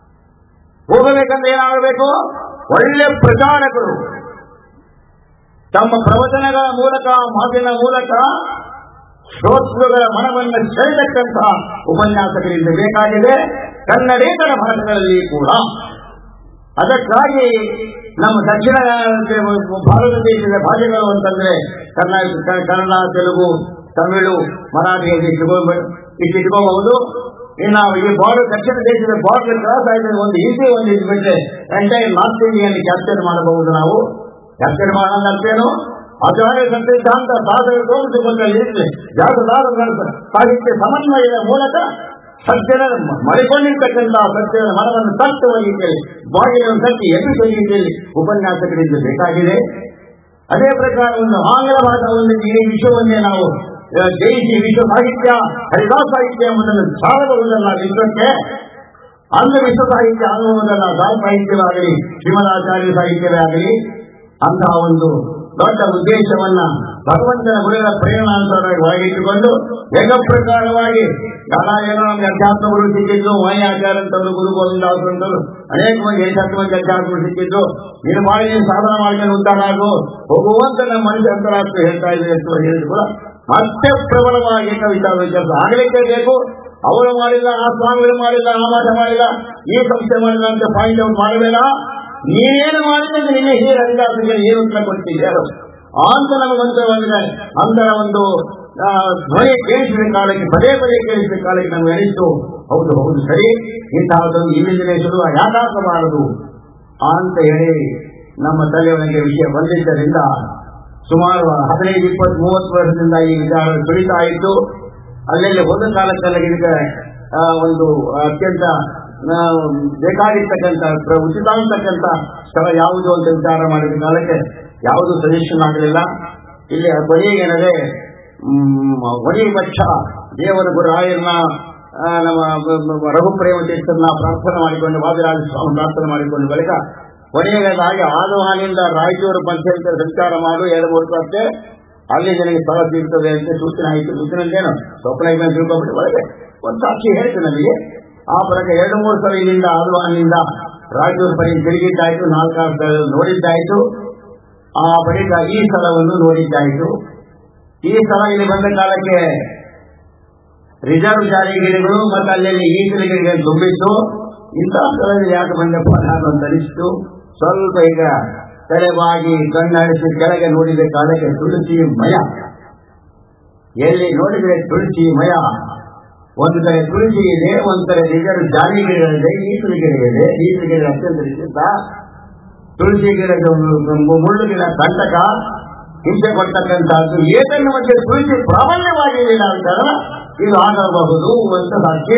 ಹೋಗಬೇಕಂದ್ರೆ ಏನಾಗಬೇಕು ಒಳ್ಳೆ ಪ್ರಚಾರಕರು ತಮ್ಮ ಪ್ರವಚನಗಳ ಮೂಲಕ ಮಾತಿನ ಮೂಲಕ ಶ್ರೋತೃಗಳ ಮನವನ್ನು ಸೆಳೆತಕ್ಕಂಥ ಉಪನ್ಯಾಸಕರಿಂದ ಬೇಕಾಗಿದೆ ಕನ್ನಡೇತರ ಭಾಷೆಗಳಲ್ಲಿ ಕೂಡ ಅದಕ್ಕಾಗಿ ನಮ್ಮ ದಕ್ಷಿಣ ಭಾರತ ದೇಶದ ಭಾಷೆಗಳು ಅಂತಂದ್ರೆ ಕನ್ನಡ ಕನ್ನಡ ತೆಲುಗು ತಮಿಳು ಮರಾಠಿ ಇಟ್ಟಿಟ್ಕೋಬಹುದು ಇನ್ನು ಈ ಬಾರ್ಡರ್ ದಕ್ಷಿಣ ದೇಶದ ಬಾರ್ಡರ್ ಕ್ರಾಸ್ ಆಗಿದೆ ಒಂದು ಹಿಂದಿ ಒಂದು ಇದು ಬಿಟ್ಟರೆ ಎಂಟೈರ್ ನಾರ್ತ್ ಇಂಡಿಯನ್ ಕ್ಯಾಪ್ಚರ್ ಮಾಡಬಹುದು ನಾವು ಕ್ಯಾಪ್ಚರ್ ಮಾಡೋಣ ಅಂತೇನು ಆಚಾರ್ಯ ಸಿದ್ಧಾಂತ ಸಾಧಕ ತೋರಿಸಿಕೊಂಡಲ್ಲಿ ಜಾತದಾರ ಸಾಹಿತ್ಯ ಸಮನ್ವಯದ ಮೂಲಕ ಸತ್ಯದ ಮಡಿಕೊಂಡಿರ್ತಕ್ಕಂಥ ಸತ್ಯದ ಮನವನ್ನು ತಟ್ಟು ಒಯ್ಯುತ್ತೇವೆ ಬಾಗಿಲನ್ನು ತಟ್ಟಿ ಎದ್ದು ಒಯ್ಯುತ್ತೇವೆ ಉಪನ್ಯಾಸಕರಿಂದ ಬೇಕಾಗಿದೆ ಅದೇ ಪ್ರಕಾರ ಒಂದು ಆಂಗ್ಲ ಭಾಷಾ ಒಂದು ಈ ವಿಷಯವನ್ನೇ ನಾವು ಜಯಿಸಿ ವಿಶ್ವ ಸಾಹಿತ್ಯ ಹರಿದಾಸ ಸಾಹಿತ್ಯ ಎಂಬುದನ್ನು ಸಾರಬಹುದಲ್ಲ ವಿಶ್ವಕ್ಕೆ ಅಂಧ ವಿಶ್ವ ಸಾಹಿತ್ಯ ಆಗುವುದಲ್ಲ ದಾಸ ಸಾಹಿತ್ಯವಾಗಲಿ ಶ್ರೀಮದಾಚಾರ್ಯ ಸಾಹಿತ್ಯವೇ ಆಗಲಿ ಅಂತಹ ಒಂದು ದೊಡ್ಡ ಉದ್ದೇಶವನ್ನ ಭಗವಂತನ ಗುರುಗಳ ಪ್ರೇರಣಾಂತರವಾಗಿ ಒಳಗಿಟ್ಟುಕೊಂಡು ಏಕ ಪ್ರಕಾರವಾಗಿ ಎಲ್ಲ ಏನೋ ನಮ್ಗೆ ಅಧ್ಯಾತ್ಮಗಳು ಸಿಕ್ಕಿದ್ರು ಮಾಯ ಆಚಾರ ಅಂತವರು ಗುರು ಗೋವಿಂದಾಸರು ಅಂತವರು ಅನೇಕ ಮಂದಿ ಎಂಟತ್ತು ಮಂದಿ ಅಧ್ಯಾತ್ಮಗಳು ಸಿಕ್ಕಿದ್ರು ನೀನು ಮಾಡಿ ನೀನು ಸಾಧನ ಮಾಡ್ಕೊಂಡು ಉದ್ದಾರ ಆಗು ಹೋಗುವಂತ ನಮ್ಮ ಮನುಷ್ಯ ಅಂತರಾಷ್ಟ್ರ ಹೇಳ್ತಾ ಇದ್ದಾರೆ ಅಂತ ಹೇಳಿದ್ರು ಕೂಡ ಮತ್ತೆ ಪ್ರಬಲವಾಗಿ ಕವಿತಾ ಕೆಲಸ ಆಗಲಿಕ್ಕೆ ಬೇಕು ಅವರು ಮಾಡಿಲ್ಲ ಆ ಸ್ವಾಮಿಗಳು ಮಾಡಿಲ್ಲ ಆ ಮಾಟ ಮಾಡಿಲ್ಲ ಈ ಸಂಸ್ಥೆ ಮಾಡಿಲ್ಲ ಅಂತ ಪಾಯಿಂಟ್ ಔಟ್ ಮಾಡಬೇಡ ನೀನೇನು ಮಾಡಿದ್ರೆ ನಿನ್ನ ಹಿರಿಯ ಅಧಿಕಾರಿಗಳಿಗೆ ಏನು ಉತ್ತರ ಕೊಡ್ತಿದ್ದೆ ಅಂತ ನಮಗೊಂದು ಅಂತರ ಒಂದು ಧ್ವನಿ ಕೇಳಿಸಿದ ಕಾಲಕ್ಕೆ ಪದೇ ಪದೇ ಕೇಳಿಸಿದ ಕಾಲಕ್ಕೆ ನಮ್ಗೆ ಅನಿಸ್ತು ಹೌದು ಹೌದು ಸರಿ ಇಂತಹದೊಂದು ಇಲ್ಲಿಂದಲೇ ಶುರು ಯಾಕಾಗಬಾರದು ಅಂತ ಹೇಳಿ ನಮ್ಮ ತಲೆಯೊಳಗೆ ವಿಷಯ ಬಂದಿದ್ದರಿಂದ ಸುಮಾರು ಹದಿನೈದು ಇಪ್ಪತ್ತು ಮೂವತ್ತು ವರ್ಷದಿಂದ ಈ ವಿಚಾರ ಸುಳಿತಾ ಇತ್ತು ಅಲ್ಲೆಲ್ಲಿ ಒಂದು ಕಾಲಕ್ಕೆಲ್ಲ ಇದಕ್ಕೆ ಒಂದು ಅತ್ಯಂತ ಬೇಕಾಗಿರ್ತಕ್ಕಂಥ ಉಚಿತ ಅಂತಕ್ಕಂಥ ಸ್ಥಳ ಯಾವುದು ಅಂತ ವಿಚಾರ ಮಾಡಿದ ಕಾಲಕ್ಕೆ ಯಾವುದು ಸಜೆಷನ್ ಆಗಲಿಲ್ಲ ಇಲ್ಲಿ ಕೊನೆಗೇನದೆ ಒಡಿ ಪಕ್ಷ ದೇವರ ಗುರಾಯರ್ನ ನಮ್ಮ ರಘುಪ್ರೇಮ ತೀರ್ಥರನ್ನ ಪ್ರಾರ್ಥನೆ ಮಾಡಿಕೊಂಡು ವಾದಿರಾಜ ಸ್ವಾಮಿ ಪ್ರಾರ್ಥನೆ ಮಾಡಿಕೊಂಡು ಬಳಿಕ ಕೊನೆಯದಾಗಿ ಆದವಾನಿಂದ ರಾಯಚೂರು ಪಂಚಾಯತ್ ಸಂಚಾರ ಮಾಡು ಎರಡು ಮೂರು ವರ್ಷಕ್ಕೆ ಅಲ್ಲಿ ನನಗೆ ಸ್ಥಳ ಸಿಗ್ತದೆ ಅಂತ ಸೂಚನೆ ಆಯಿತು ಸೂಚನೆ ಅಂತೇನು ಸ್ವಪ್ನ ತಿಳ್ಕೊಂಡ್ಬಿಟ್ಟು ಒಳಗೆ ಒಂದು ಸಾಕ್ಷಿ ಹೇಳ್ತು ನನಗೆ ಆ ಬಳಿಕ ಎರಡು ಮೂರು ಸಲ ಇಲ್ಲಿಂದ ಆದವಾನಿಂದ ರಾಯಚೂರು ಪರಿ ತಿರುಗಿದ್ದಾಯ್ತು ನಾಲ್ಕಾರು ಸ್ಥಳ ನೋಡಿದ್ದಾಯ್ತು ಆ ಬಳಿಕ ಈ ಸ್ಥಳವನ್ನು ನೋಡಿದ್ದಾಯ್ತು ಈ ಸ್ಥಳ ಇಲ್ಲಿ ಬಂದ ಕಾಲಕ್ಕೆ ರಿಸರ್ವ್ ಜಾರಿಗಿರಿಗಳು ಮತ್ತು ಅಲ್ಲೆಲ್ಲಿ ಈಗಿನ ಗಿಡಗಳು ತುಂಬಿತ್ತು ಇಂತಹ ಸ್ಥಳದಲ್ಲಿ ಯಾಕೆ ಬಂದಪ್ಪ ನಾನು ಅಂತ ಅನಿಸ್ತು ಸ್ವಲ್ಪ ಈಗ ತಲೆಬಾಗಿ ಕಣ್ಣಾಡಿಸಿ ಕೆಳಗೆ ನೋಡಿದ ಕಾಲಕ್ಕೆ ತುಳಸಿ ಮಯ ಎಲ್ಲಿ ನೋಡಿದರೆ ತುಳಸಿ ಮಯ ಒಂದು ಕಡೆ ತುಳಸಿ ಇದೆ ಒಂದು ಕಡೆ ರಿಸರ್ವ್ ಜಾಲಿ ಗಿಡಗಳಿದೆ ಈಸಲು ಗಿಡ ಇದೆ ಈಸಲು ಗಿಡ ಅತ್ಯಂತ ವಿಚಿತ್ರ ತುಳಸಿ ಗಿಡದ ಮುಳ್ಳು ಗಿಡ ಕಂಟಕ ಹಿಂಸೆ ಕೊಡ್ತಕ್ಕಂಥದ್ದು ಏತನ್ನು ಮತ್ತೆ ತುಳಸಿ ಪ್ರಾಬಲ್ಯವಾಗಿರಲಿಲ್ಲ ಅಂತಾರ ಇದು ಆಗಬಹುದು ಅಂತ ಸಾಕ್ಷಿ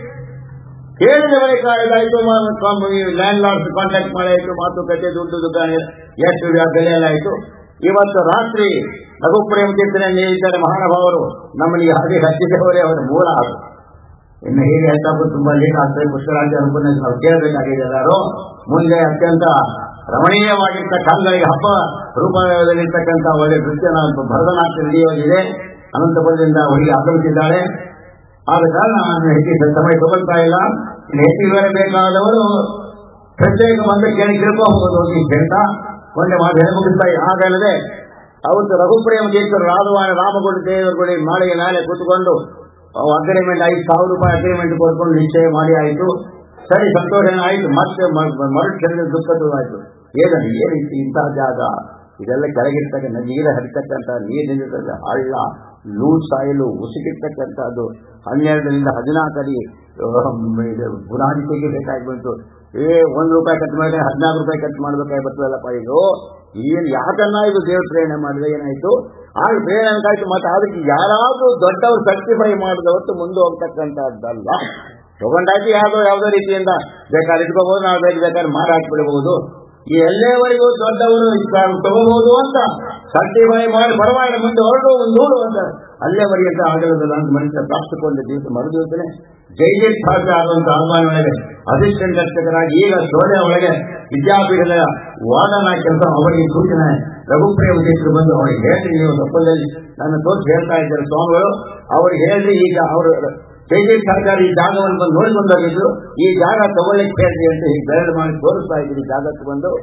ಹೇಳಿದ ಬಳಿಕ ಇದಾಯ್ತು ಲ್ಯಾಂಡ್ ಲಾರ್ಡ್ಸ್ ಕಾಂಟ್ಯಾಕ್ಟ್ ಮಾಡಾಯ್ತು ಮಾತುಕತೆ ದುಡ್ಡು ದುಕಾನ ಎಷ್ಟು ಬೆಲೆ ಎಲ್ಲ ಆಯ್ತು ಇವತ್ತು ರಾತ್ರಿ ರಘುಪ್ರೇಮ ತೀರ್ಥನೆ ನೀಡಿದ್ದಾರೆ ಮಹಾನುಭಾವರು ನಮ್ಮಲ್ಲಿ ಹಾಗೆ ಹಚ್ಚಿದವರೇ ಅವರ ಮೂಲ ಅದು ಇನ್ನು ಹೇಗೆ ಹೇಳ್ತಾ ತುಂಬಾ ಲೇಟ್ ಆಗ್ತದೆ ಪುಷ್ಕರಾಜ ಅನುಪನ್ಯಾಸ ನಾವು ಕೇಳಬೇಕಾಗಿದೆ ಎಲ್ಲರೂ ಮುಂದೆ ಅತ್ಯಂತ ರಮಣೀಯವಾಗಿರ್ತ ಕಾಲಗಳಿಗೆ ಹಬ್ಬ ರೂಪದಲ್ಲಿರ್ತಕ್ಕಂಥ ಒಳ್ಳೆ ನೃತ್ಯ ಭರತನಾಟ್ಯ ನಡೆಯೋಗಿದೆ ಅನಂತಪುರದಿಂದ ಒಳಗೆ ಆಗಮಿಸಿದ್ದಾಳೆ ಆದ ಕಾರಣ ನಾನು ಹೆಚ್ಚಿನ ಸಮಯ ತಗೊಳ್ತಾ ಇಲ್ಲ ಹೆಚ್ಚು ವಿವರ ಬೇಕಾದವರು ಪ್ರತ್ಯೇಕ ಬಂದು ಕೇಳಿ ತಿಳ್ಕೋಬಹುದು ಅಂತ ಹೇಳ್ತಾ ಒಂದೇ ಮಾತು ಹೇಳಿ ಮುಗಿಸ್ತಾ ಆಗಲ್ಲದೆ ಅವತ್ತು ರಘುಪ್ರೇಮ ತೀರ್ಥರು ರಾಧವಾನ ರಾಮಗುಡಿ ದೇವರುಗಳು ನಾಳೆಗೆ ನಾಳೆ ಕೂತ್ಕೊಂಡು ಅಗ್ರಿಮೆಂಟ್ ಐದು ಸಾವಿರ ರೂಪಾಯಿ ಅಗ್ರಿಮೆಂಟ್ ಕೊಟ್ಕೊಂಡು ನಿಶ್ಚಯ ಮಾಡಿ ಆಯಿತು ಸರಿ ಸಂತೋಷ ಆಯಿತು ಮತ್ತೆ ಮರುಕ್ಷಣದ ದುಃಖದ ಆಯಿತು ಏನದು ಏನಿತ್ತು ಇಂತಹ ಜಾಗ ಇದೆಲ್ಲ ಕೆಳಗಿರ್ತಕ್ಕಂಥ ನೀರು ಹರಿತಕ್ಕಂಥ ನೀರಿನಿಂದ ಹಳ್ಳ ಲೂಸ್ ಸಾಯಿಲು ಉಸುಕಿರ್ತಕ್ಕಂಥದ್ದು ಹನ್ನೆರಡರಿಂದ ಹದಿನಾಲ್ಕು ಅಡಿ ಬುನಾದಿ ತೆಗಿಬೇಕಾಗಿ ಬಂತು ಏ ಒಂದು ರೂಪಾಯಿ ಖರ್ಚು ಮಾಡಿದ್ರೆ ಹದಿನಾಲ್ಕು ರೂಪಾಯಿ ಖರ್ಚು ಮಾಡ್ಬೇಕಾಗಿ ಬರ್ತದಲ್ಲಪ್ಪ ಇದು ಏನು ಯಾಕನ್ನ ಇದು ದೇವ್ರ ಪ್ರೇರಣೆ ಮಾಡಿದ್ರೆ ಏನಾಯ್ತು ಆಗ ಪ್ರೇರಣೆ ಆಯ್ತು ಮತ್ತೆ ಅದಕ್ಕೆ ಯಾರಾದ್ರೂ ದೊಡ್ಡವರು ಸರ್ಟಿಫೈ ಮಾಡಿದವತ್ತು ಮುಂದೆ ಹೋಗ್ತಕ್ಕಂಥದ್ದಲ್ಲ ತಗೊಂಡಾಯ್ತು ಯಾವುದೋ ಯಾವುದೋ ರೀತಿಯಿಂದ ಬೇಕಾದ್ರೆ ಇಟ್ಕೋಬಹುದು ನಾವು ಬೇಕು ಬೇಕಾದ್ರೆ ಮಾರಾಕ್ಬಿಡಬಹುದು ಈ ಎಲ್ಲೇವರೆಗೂ ದೊಡ್ಡವರು ತಗೋಬಹುದು ಅಂತ ಸರ್ಟಿಫೈ ಮಾಡಿ ಪರವಾಗಿ ಮುಂದೆ ಹೊರಡು ಒಂದು ನೂರು ಅಂತ ಅಲ್ಲೇವರೆಗೆ ಆಗಲಿಲ್ಲ ಅಂತ ಮನುಷ್ಯ ಪ್ರಾಪ್ತಕೊಂಡ ದಿವಸ ಮರು ದಿವಸನೇ ಜೈ ಜೈ ಭಾಷ ಆಗುವಂತ ಆಹ್ವಾನ ಒಳಗೆ ಅಸಿಸ್ಟೆಂಟ್ ಶಿಕ್ಷಕರಾಗಿ ಈಗ ಸೋಲೆ ಒಳಗೆ ವಿದ್ಯಾಪೀಠದ ವಾದನ ಕೆಲಸ ಅವರಿಗೆ ಸೂಚನೆ ರಘುಪ್ರೇಮ ದೇಶರು ಬಂದು ಅವರಿಗೆ ಹೇಳಿ ನೀವು ತಪ್ಪದಲ್ಲಿ ನನ್ನ ತೋರಿಸಿ ಹೇಳ್ತಾ ಇದ್ದಾರೆ ಸ್ವಾಮಿಗಳು ಅವ್ರಿಗೆ ಹೇಳಿ ಈಗ ಅವರು ಜೈ ಜೈ ಸರ್ಕಾರ ಈ ಜಾಗವನ್ನು ಬಂದು ನೋಡಿಕೊಂಡಾಗಿದ್ದು ಈ ಜಾಗ ತಗೊಳ್ಳಿಕ್ಕೆ ಹೇಳ್ರಿ ಅಂತ ಈಗ ಬೆರಳು ಮಾಡಿ ತೋರಿಸ್ತಾ ಇದ್ದೀರಿ ಜಾಗಕ್ಕೆ ಬಂದು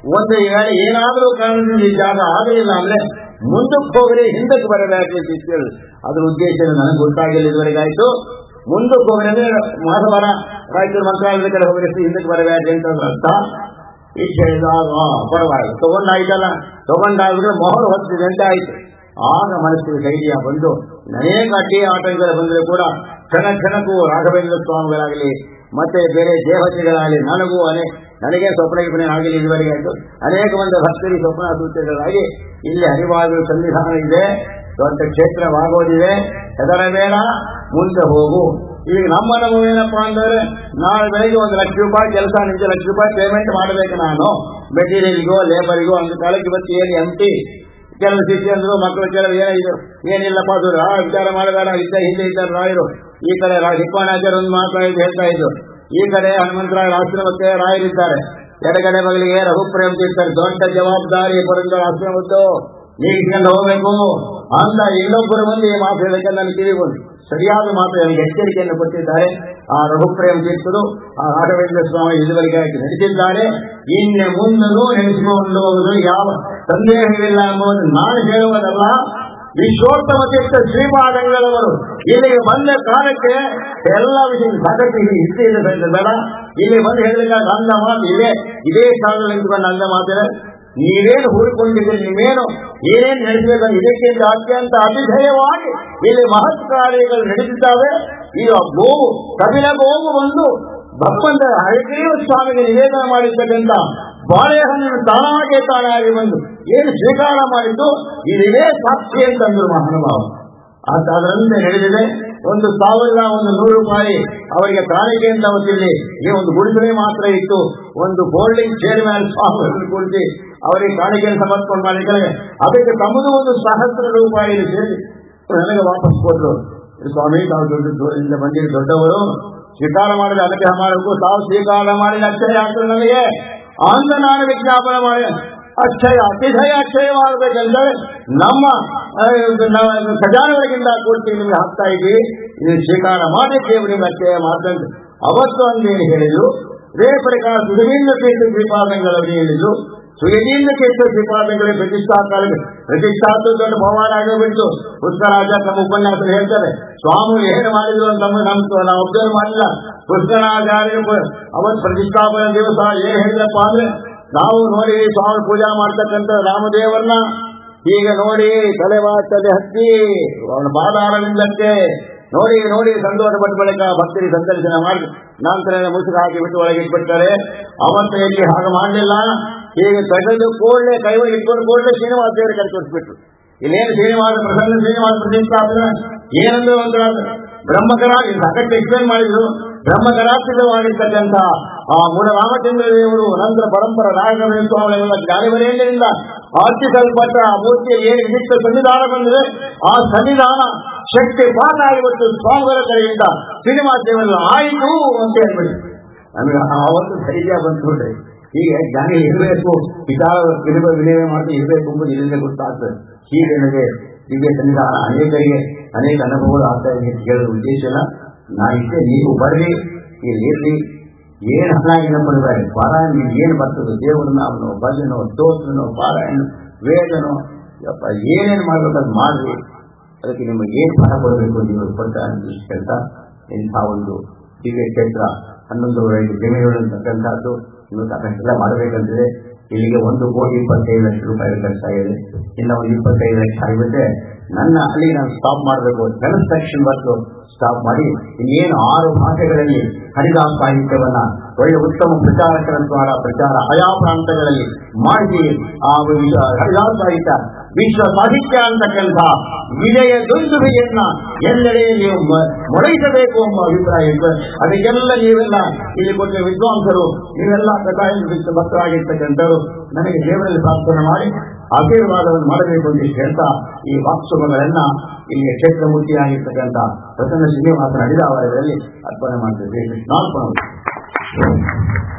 ಒಂದು ವೇಳೆ ಏನಾದರೂ ಕಾರಣದಿಂದ ಈ ಜಾಗ ಆಗಲಿಲ್ಲ ಅಂದ್ರೆ ಮುಂದಕ್ಕೆ ಹೋಗ್ರಿ ಹಿಂದಕ್ಕೆ ಬರಬೇಕು ಅಂತ ಹೇಳಿ ಅದ್ರ ಉದ್ದೇಶ ನನಗೆ ಗೊತ್ತಾಗಿಲ್ಲ ಇದುವರೆಗಾಯ್ತು ಮುಂದಕ್ಕೆ ಹೋಗ್ರಿ ಅಂದ್ರೆ ಮಾಧವರ ರಾಯಚೂರು ಮಂತ್ರಾಲಯದ ಕಡೆ ಹೋಗ್ರಿ ಹಿಂದಕ್ಕೆ ಬರಬೇಕು ಅಂತ ಅದ್ರ ಅರ್ಥ ಇಷ್ಟು ಹೇಳಿದಾಗ ಪರವಾಗಿಲ್ಲ ತಗೊಂಡಾಯ್ತಲ್ಲ ತಗೊಂಡಾದ್ರೆ ಮೊಹರು ಹೊತ್ತಿದೆ ಅಂತ ಆಯ್ತು ಆಗ ಮನಸ್ಸಿಗೆ ಧೈರ್ಯ ಬಂದು ಅನೇಕ ಅಡ್ಡಿ ಆಟಗಳು ಬಂದರೆ ಕೂಡ ಕ್ಷಣ ಕ್ಷಣಕ್ಕೂ ರಾಘವೇಂದ್ರ ಸ್ವಾಮಿಗಳಾಗಲಿ ಮತ್ತೆ ಬೇರೆ ದೇವತೆಗಳಾಗಲಿ ನನಗೂ ಅನೇಕ ನನಗೆ ಸ್ವಪ್ನ ಗಿಪ್ನೆ ಆಗಲಿ ಇದುವರೆಗೆ ಆಯ್ತು ಅನೇಕ ಮಂದಿ ಭಕ್ತರಿಗೆ ಸ್ವಪ್ನ ಸೂಚನೆಗಳಾಗಿ ಇಲ್ಲಿ ಹರಿವಾದ ಸನ್ನಿಧಾನ ಇದೆ ದೊಡ್ಡ ಕ್ಷೇತ್ರವಾಗೋದಿದೆ ಹೆದರ ಬೇಡ ಮುಂದೆ ಹೋಗು ಈಗ ನಮ್ಮ ಅನುಭವ ಏನಪ್ಪಾ ಅಂದ್ರೆ ನಾಳೆ ಬೆಳಗ್ಗೆ ಒಂದು ಲಕ್ಷ ರೂಪಾಯಿ ಕೆಲಸ ನಿಜ ಲಕ್ಷ ರೂಪಾಯಿ ಪೇಮೆಂಟ್ ಮಾಡಬೇಕು ನಾನು ಮೆಟೀರಿಯಲ್ಗೋ ಲೇಬರ್ಗೋ ಒಂದು ಕಾಲಕ್ಕೆ ಇವತ್ತು ಏನು ಎಂ ಟಿ ಕೆಲವು ಶಿಷ್ಯಂದ್ರು ಮಕ್ಕಳು ಕೆಲವು ಏನಿದ್ರು ಏನಿಲ್ಲಪ್ಪ ಅದು ರಾ ವಿಚಾರ ಮಾಡಬೇಡ ಇದ್ದ ಹಿಂದೆ ಇದ್ದಾರೆ ರಾಯರು ಈ ಕಡೆ ರಾ ಹಿಪ್ಪಾಣಾಚಾರ್ಯ ಒಂದು ಮಾತಾಡಿ ಹೇಳ್ತಾ ಇದ್ರು ಈ ಕಡೆ ಹನುಮಂತರಾಯ ಆಶ್ರಮಕ್ಕೆ ರಾಯರಿದ್ದಾರೆ ಎಡಗಡೆ ಬಗಲಿಗೆ ರಘುಪ್ರೇಮ್ ಇರ್ತಾರೆ ದೊಡ್ಡ ಜವಾಬ್ದಾರಿ ಪುರಂದರ ಆಶ್ರಮದ್ದು ನೀಗಿಸ್ಕೊಂಡು ಹೋಗ್ಬೇಕು ಅಂತ ಇನ್ನೊಬ್ಬರು ಮಂದಿ ಈ ಮಾತು ಹೇಳಕ್ಕೆ ನನಗೆ ಕಿವಿ ಬಂತು ಸರಿಯಾದ ಮಾತು ನನಗೆ ಎಚ್ಚರಿಕೆಯನ್ನು ಕೊಟ್ಟಿದ್ದಾರೆ ಆ ರಘುಪ್ರೇಮ್ ತೀರ್ಥರು ಆ ರಾಘವೇಂದ್ರ ಸ್ವಾಮಿ ಇದುವರೆಗೆ ನಡೆಸಿದ್ದಾರೆ ಇನ್ನೆ ಮುಂದೂ ನೆನೆಸಿಕೊಂಡು ಹೋಗುವುದು ಯಾವ ಸಂದೇಹವಿಲ್ಲ ಎಂಬುದು ನಾನು ಹೇಳುವುದಲ್ಲ ವಿಶ್ವೋತ್ತಮ ತೀರ್ಥ ಶ್ರೀಪಾದಂಗಳವರು ಇಲ್ಲಿಗೆ ಬಂದ ಕಾಲಕ್ಕೆ ಎಲ್ಲ ವಿಷಯ ಸಾಕಷ್ಟು ಹಿಸ್ಟ್ರಿ ಇದೆ ಬೇಡ ಇಲ್ಲಿ ಬಂದು ಹೇಳಲಿಕ್ಕಾಗ ಅಂದ ಮಾತು ಇದೆ ಇದೇ ಸ್ಥಾನದಲ್ಲಿ ನಿಂತ್ಕೊಂಡು ಅಂದ ಮಾತಿದೆ ನೀವೇನು ಹೂಡಿಕೊಂಡಿದ್ದೀರಿ ನೀವೇನು ಏನೇನು ನಡೆಸಬೇಕು ಇದಕ್ಕಿಂತ ಅತ್ಯಂತ ಅತಿಶಯವಾಗಿ ಇಲ್ಲಿ ಮಹತ್ ಕಾರ್ಯಗಳು ನಡೆದಿದ್ದಾವೆ ಈಗ ಗೋವು ಕಪಿಲ ಗೋವು ಬಂದು ಭಗವಂತ ಹರಿಗ್ರೀವ ಸ್ವಾಮಿಗೆ ನಿವೇದನ ಮಾಡಿರ್ತಕ್ಕಂಥ ಬಾಳೆಹಣ್ಣಿನ ತಾನಾಗೆ ತಾನಾಗಿ ಬಂದು ಏನು ಸ್ವೀಕಾರ ಮಾಡಿದ್ದು ಇದೇ ಸಾಕ್ಷಿ ಅಂತಂದ್ರು ಮಹಾನುಭಾವ ಆತ ಅದರಂತೆ ನಡೆದಿದೆ ಒಂದು ಸಾವಿರದ ಒಂದು ನೂರು ರೂಪಾಯಿ ಅವರಿಗೆ ಕಾಣಿಕೆ ಅಂತ ಅವತ್ತಿಲ್ಲಿ ಈ ಒಂದು ಗುಡಿಸಲೇ ಮಾತ್ರ ಇತ್ತು ಒಂದು ಫೋಲ್ಡಿಂಗ್ ಚೇರ್ಮ್ಯಾನ್ ಸ್ವಾಮಿಗಳನ್ನು ಕುಳಿಸಿ ಅವರಿಗೆ ಕಾಣಿಕೆಯನ್ನು ಸಮರ್ಪಣೆ ಮಾಡಿದ್ದಾರೆ ಅದಕ್ಕೆ ತಮ್ಮದು ಒಂದು ಸಹಸ್ರ ರೂಪಾಯಿ ಸೇರಿ ನನಗೆ ವಾಪಸ್ ಕೊಟ್ಟರು ಸ್ವಾಮಿ ತಾವು ದೊಡ್ಡ ದೂರದಿಂದ ಬಂದಿರಿ ದೊಡ್ಡವರು ಸ್ವೀಕಾರ ಮಾಡಿದ ಅನುಗ್ರಹ ಮಾಡಬೇಕು ತಾವು ಸ್ವೀಕಾರ ಮಾಡಿದ ಅಕ್ಷಯ ಆಗ್ತದೆ ನನಗೆ ಅಂತ ನಾನು ವಿಜ್ಞಾಪನೆ ಮಾಡಿ ಅಕ್ಷಯ ಅತಿಶಯ ಅಕ್ಷಯವಾಗಬೇಕಂದ್ರೆ ನಮ್ಮ ಆ, ನಾವು ಖಜಾನಗಳಿಗಿಂತ ಕೊಡ್ತೀವಿ ನಿಮ್ಗೆ ಹಾಕ್ತಾ ಇದ್ದೀವಿ ಇದು ಸ್ವೀಕಾರ ಮಾಡಿ ದೇವರಿಗೆ ಅಕ್ಷಯ ಮಾಡ್ತಂತೆ ಅವತ್ತು ಅಂದೇನು ಹೇಳಿದ್ರು ಇದೇ ಪ್ರಕಾರ ಸುಧೀಂದ್ರ ತೀರ್ಥ ಶ್ರೀಪಾದಂಗಳಲ್ಲಿ ಹೇಳಿದ್ರು ಸುಯದೀಂದ್ರ ತೀರ್ಥ ಶ್ರೀಪಾದಂಗಳಿಗೆ ಪ್ರತಿಷ್ಠಾ ಕಾಲ ಪ್ರತಿಷ್ಠಾತು ದೊಡ್ಡ ಭವಾನ ಆಗಬಿಟ್ಟು ಪುಷ್ಕರಾಜ ನಮ್ಮ ಉಪನ್ಯಾಸ ಹೇಳ್ತಾರೆ ಸ್ವಾಮಿ ಏನು ಮಾಡಿದ್ರು ಅಂತ ನಮ್ಮ ನಮ್ಮ ನಾವು ಅಬ್ಸರ್ವ್ ಮಾಡಿಲ್ಲ ಪುಷ್ಕರಾಚಾರ್ಯ ಅವತ್ತು ಪ್ರತಿಷ್ಠಾಪನೆ ದಿವಸ ಏನ್ ಹೇಳಿದಪ್ಪ ಅಂದ್ರೆ ನಾವು ನೋಡಿ ಸ್ವಾಮಿ ಪೂಜಾ ಮಾಡ್ತಕ್ಕಂಥ ರಾಮದೇವರನ್ನ ಈಗ ನೋಡಿ ತಲೆ ತಲೆ ಹತ್ತಿ ಅವನ ಪಾದಾರವಿಂದಕ್ಕೆ ನೋಡಿ ನೋಡಿ ಸಂತೋಷ ಪಟ್ಟ ಬಳಿಕ ಭಕ್ತರಿಗೆ ಸಂದರ್ಶನ ಮಾಡಿ ನಂತರ ಮುಸುಕು ಹಾಕಿ ಬಿಟ್ಟು ಒಳಗೆ ಇಟ್ಬಿಡ್ತಾರೆ ಅವತ್ತು ಇಲ್ಲಿ ಹಾಗೆ ಮಾಡಲಿಲ್ಲ ಈಗ ತೆಗೆದು ಕೂಡಲೇ ಕೈ ಇಟ್ಕೊಂಡು ಕೂಡಲೇ ಶ್ರೀನಿವಾಸ ದೇವರಿಗೆ ಕೈ ತೋರಿಸ್ಬಿಟ್ರು ಇಲ್ಲೇನು ಶ್ರೀನಿವಾಸ ಪ್ರಸನ್ನ ಶ್ರೀನಿವಾಸ ಪ್ರತಿಷ್ಠಾಪನೆ ಏನಂದ್ರೆ ಒಂದು ಬ್ರಹ್ಮಕರ ಸಾಕಷ್ಟು ಎಕ್ಸ್ಪ್ಲೇನ್ ಮಾಡಿದ್ರು ಬ್ರಹ್ಮಕರಾತ್ರಿತವಾಗಿರ್ತಕ್ಕಂಥ ಆ ಮೂಲ ರಾಮಚಂದ್ರ ದೇವರು ನಂತರ ಪರಂಪರ ರಾಘವೇಂದ್ರ ಸ್ವಾಮಿಗಳ ಜ್ಞಾನಿವರೇಂದ್ರರಿಂದ ಅರ್ಚಿಸಲ್ಪಟ್ಟ ಆ ಮೂರ್ತಿಯ ಏನು ವಿಶಿಷ್ಟ ಸನ್ನಿಧಾನ ಬಂದಿದೆ ಆ ಸನ್ನಿಧಾನ ಶಕ್ತಿ ಪಾಠ ಆಗಿಬಿಟ್ಟು ಸ್ವಾಮಿಗಳ ಕಡೆಯಿಂದ ಶ್ರೀನಿವಾಸ ದೇವರ ಆಯಿತು ಅಂತ ಹೇಳ್ಬಿಡಿ ನಮಗೆ ಆವತ್ತು ಧೈರ್ಯ ಬಂದ್ಬಿಟ್ರೆ ಹೀಗೆ ಜ್ಞಾನಿ ಇರಬೇಕು ವಿಚಾರ ವಿನಿಮಯ ವಿನಿಮಯ ಮಾಡಿ ಇರಬೇಕು ಎಂಬುದು ಇದರಿಂದ ಗೊತ್ತಾಗ್ತದೆ ಹೀಗೆ ನನಗೆ ದಿವ್ಯ ಸನ್ನಿಧಾನ ಅನೇಕರಿಗೆ ಅನೇಕ ಅನುಭವಗಳು ಆಗ್ತಾ ಇದೆ ಅಂತ ಹೇಳೋದು ಉದ್ದೇಶ ಇಲ್ಲ ನಾನು ಇಷ್ಟೇ ನೀವು ಬರ್ರಿ ಇಲ್ಲಿ ಇರ್ರಿ ಏನು ಹಣಾಗಿನ ಪಡಬೇಡಿ ಪಾರಾಯಣ ಏನು ಬರ್ತದೆ ದೇವರ ನಾಮನೋ ಭಜನೋ ಸ್ತೋತ್ರನೋ ಪಾರಾಯಣ ವೇದನೋ ಯಪ್ಪ ಏನೇನು ಮಾಡ್ಬೇಕು ಅದು ಮಾಡ್ರಿ ಅದಕ್ಕೆ ನಿಮಗೆ ಏನು ಫಲ ಕೊಡಬೇಕು ನೀವು ಕೊಡ್ತಾ ಅಂತ ಹೇಳ್ತಾ ಇಂಥ ಒಂದು ದಿವ್ಯ ಕ್ಷೇತ್ರ ಹನ್ನೊಂದುವರೆಗೆ ಜಮೀನುಗಳಂತಕ್ಕಂಥದ್ದು ನೀವು ಸಾಕಷ್ಟೆಲ್ಲ ಮಾಡಬೇಕಂತಿದೆ ಇಲ್ಲಿಗೆ ಒಂದು ಕೋಟಿ ಇಪ್ಪತ್ತೈದು ಲಕ್ಷ ರೂಪಾಯಿ ಖರ್ಚಾಗಿದೆ ಇನ್ನ ಒಂದು ಇಪ್ಪತ್ತೈದು ಲಕ್ಷ ಆಗಿಬಿಟ್ರೆ ನನ್ನ ಅಲ್ಲಿ ನಾನು ಸ್ಟಾಪ್ ಮಾಡಬೇಕು ಕನ್ಸ್ಟ್ರಕ್ಷನ್ ವರ್ಕ್ ಸ್ಟಾಪ್ ಮಾಡಿ ಇನ್ನೇನು ಆರು ಭಾಷೆಗಳಲ್ಲಿ ಹರಿದಾಸ ಸಾಹಿತ್ಯವನ್ನ ಒಳ್ಳೆ ಉತ್ತಮ ಪ್ರಚಾರಕರ ದ್ವಾರ ಪ್ರಚಾರ ಆಯಾ ಪ್ರಾಂತಗಳಲ್ಲಿ ಮಾಡಿ ಆ ವಿಶ್ವ ಹರಿದಾಸ ಸಾಹಿತ್ಯ ವಿಶ್ವ ಸಾಹಿತ್ಯ ಅಂತಕ್ಕಂಥ ವಿಜಯ ದುಂದುಬೆಯನ್ನ ಎಲ್ಲೆಡೆ ನೀವು ಮ- ಮೊಳೈಸಬೇಕು ಎಂಬ ಅಭಿಪ್ರಾಯ ಇದೆ ಅದಕ್ಕೆಲ್ಲ ನೀವೆಲ್ಲ ಇಲ್ಲಿ ಕೊಟ್ಟ ವಿದ್ವಾಂಸರು ನೀವೆಲ್ಲ ಕಥಾಯಿಂದ ಭಕ್ತರಾಗಿರ್ತಕ್ಕಂಥವ್ರು ನನಗೆ ದೇವರಲ್ಲಿ ಪ್ರಾರ್ಥನೆ ಮಾಡಿ ಆಶೀರ್ವಾದವನ್ನು ಮಾಡಬೇಕು ಅಂತ ಹೇಳ್ತಾ ಈ ವಾಕ್ಸುಮಗಳನ್ನ ಇಲ್ಲಿ ಕ್ಷೇತ್ರಮೂರ್ತಿಯಾಗಿರ್ತಕ್ಕಂಥ ಪ್ರಸನ್ನ ಶ್ರೀನಿವಾಸನ ಅಡಿದಾವರದಲ್ಲಿ ಅರ್ಪಣೆ ಮಾಡ್ತಿದ್ದೆ ಕೃಷ್ಣಾರ್ಪಣ